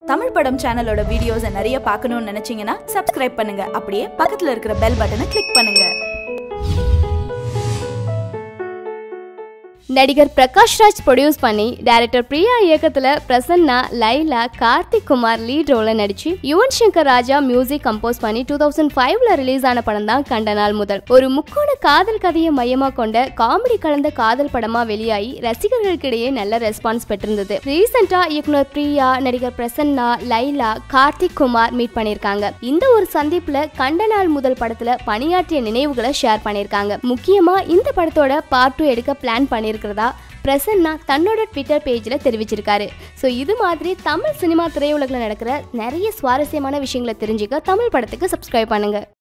தமிழ் படம் சேனலோட வீடியோஸை நிறைய பார்க்கணும்னு நினைச்சீங்கன்னா சப்ஸ்கிரைப் பண்ணுங்க அப்படியே பக்கத்துல இருக்கிற பெல் பட்டனை கிளிக் பண்ணுங்க நடிகர் பிரகாஷ் ராஜ் ப்ரொடியூஸ் பண்ணி டைரக்டர் பிரியா இயக்கத்துல பிரசன்னா லைலா கார்த்திக் குமார் லீட் ரோல நடிச்சு யுவன் சங்கர் ராஜா மியூசிக் கம்போஸ் பண்ணி டூ தௌசண்ட் ஃபைவ்ல ரிலீஸ் ஆன படம் தான் கண்ட நாள் முதல் ஒரு முக்கோண காதல் கதையை மையமா கொண்ட காமெடி கலந்த காதல் படமா வெளியாகி ரசிகர்களுக்கிடையே நல்ல ரெஸ்பான்ஸ் பெற்றிருந்தது ரீசெண்டா இயக்குனர் பிரியா நடிகர் பிரசன்னா லைலா கார்த்திக் குமார் மீட் பண்ணிருக்காங்க இந்த ஒரு சந்திப்புல கண்ட நாள் முதல் படத்துல பணியாற்றிய நினைவுகளை ஷேர் பண்ணிருக்காங்க முக்கியமா இந்த படத்தோட பார்ட் டூ எடுக்க பிளான் பண்ணியிருக்கிறதா பிரசன்னா தன்னோட ட்விட்டர் பேஜில் தெரிவிச்சிருக்காரு ஸோ இது மாதிரி தமிழ் சினிமா திரையுலகில் நடக்கிற நிறைய சுவாரஸ்யமான விஷயங்களை தெரிஞ்சுக்க தமிழ் படத்துக்கு சப்ஸ்கிரைப் பண்ணுங்க